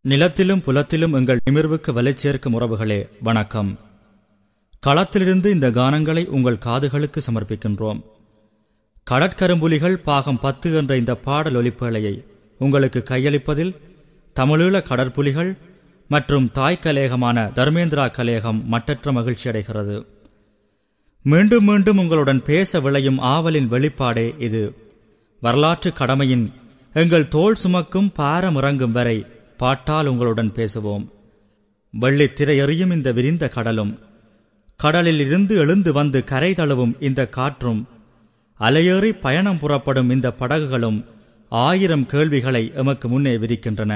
நிலத்திலும் புலத்திலும் எங்கள் நிமிர்வுக்கு வலை சேர்க்கும் உறவுகளே வணக்கம் களத்திலிருந்து இந்த கானங்களை உங்கள் காதுகளுக்கு சமர்ப்பிக்கின்றோம் கடற்கரும்புலிகள் பாகம் பத்து என்ற இந்த பாடல் ஒலிப்பேழையை உங்களுக்கு கையளிப்பதில் தமிழீழ கடற்புலிகள் மற்றும் தாய் கலேகமான தர்மேந்திரா கலேகம் மட்டற்ற மகிழ்ச்சி அடைகிறது மீண்டும் மீண்டும் உங்களுடன் பேச விளையும் ஆவலின் வெளிப்பாடே இது வரலாற்று கடமையின் எங்கள் தோள் சுமக்கும் பாரம் இறங்கும் வரை பாட்டால் உங்களுடன் பேசுவோம் வெள்ளித் திரையறியும் இந்த விரிந்த கடலும் கடலில் இருந்து எழுந்து வந்து கரை தழுவும் இந்த காற்றும் அலையேறி பயணம் புறப்படும் இந்த படகுகளும் ஆயிரம் கேள்விகளை எமக்கு முன்னே விரிக்கின்றன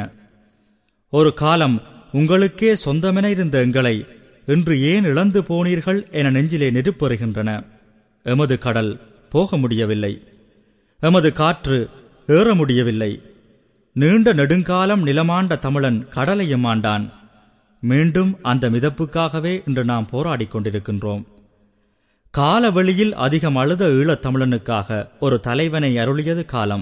ஒரு காலம் உங்களுக்கே சொந்தமென இருந்த எங்களை இன்று ஏன் இழந்து போனீர்கள் என நெஞ்சிலே நெருப்பெறுகின்றன எமது கடல் போக முடியவில்லை எமது காற்று ஏற முடியவில்லை நீண்ட நெடுங்காலம் நிலமாண்ட தமிழன் கடலையும் ஆண்டான் மீண்டும் அந்த மிதப்புக்காகவே இன்று நாம் போராடிக் கொண்டிருக்கின்றோம் காலவெளியில் அதிகம் அழுத ஈழத் தமிழனுக்காக ஒரு தலைவனை அருளியது காலம்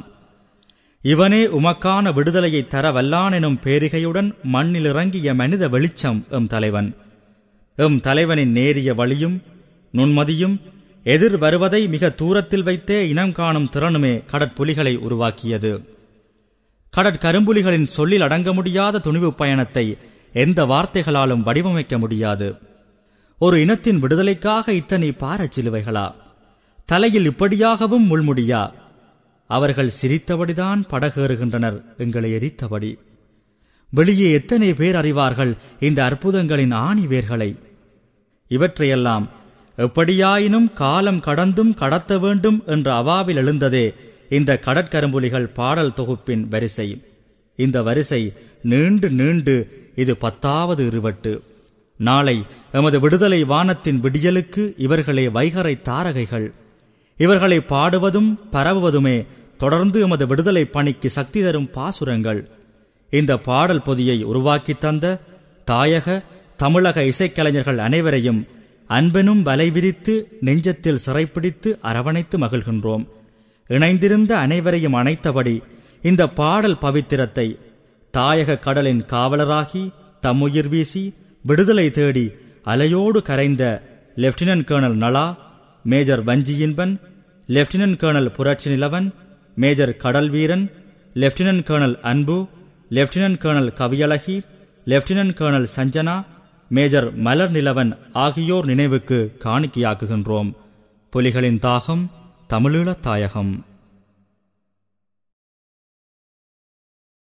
இவனே உமக்கான விடுதலையை தர வல்லான் எனும் பேரிகையுடன் மண்ணில் இறங்கிய மனித வெளிச்சம் எம் தலைவன் எம் தலைவனின் நேரிய வழியும் நுண்மதியும் எதிர் வருவதை மிக தூரத்தில் வைத்தே இனம் காணும் திறனுமே கடற்புலிகளை உருவாக்கியது கடற்கரும்புலிகளின் சொல்லில் அடங்க முடியாத துணிவு பயணத்தை எந்த வார்த்தைகளாலும் வடிவமைக்க முடியாது ஒரு இனத்தின் விடுதலைக்காக இத்தனை பாரச் சிலுவைகளா தலையில் இப்படியாகவும் முள்முடியா அவர்கள் சிரித்தபடிதான் படகேறுகின்றனர் எங்களை எரித்தபடி வெளியே எத்தனை பேர் அறிவார்கள் இந்த அற்புதங்களின் ஆணி வேர்களை இவற்றையெல்லாம் எப்படியாயினும் காலம் கடந்தும் கடத்த வேண்டும் என்ற அவாவில் எழுந்ததே இந்த கடற்கரும்புலிகள் பாடல் தொகுப்பின் வரிசை இந்த வரிசை நீண்டு நீண்டு இது பத்தாவது இருவட்டு நாளை எமது விடுதலை வானத்தின் விடியலுக்கு இவர்களே வைகரை தாரகைகள் இவர்களை பாடுவதும் பரவுவதுமே தொடர்ந்து எமது விடுதலை பணிக்கு சக்தி தரும் பாசுரங்கள் இந்த பாடல் பொதியை உருவாக்கித் தந்த தாயக தமிழக இசைக்கலைஞர்கள் அனைவரையும் அன்பெனும் வலை விரித்து நெஞ்சத்தில் சிறைப்பிடித்து அரவணைத்து மகிழ்கின்றோம் இணைந்திருந்த அனைவரையும் அணைத்தபடி இந்த பாடல் பவித்திரத்தை தாயக கடலின் காவலராகி தம்முயிர் வீசி விடுதலை தேடி அலையோடு கரைந்த lieutenant colonel Nala major Vanchiyinban lieutenant colonel Puratchi Nilavan major Kadal Veeran lieutenant colonel Anbu lieutenant colonel கவியழகி lieutenant colonel Sanjana major Malar Nilavan ஆகியோர் நினைவுக்கு காணிக்கையாக்குகின்றோம் புலிகளின் தாகம் தமிழீழத் தாயகம்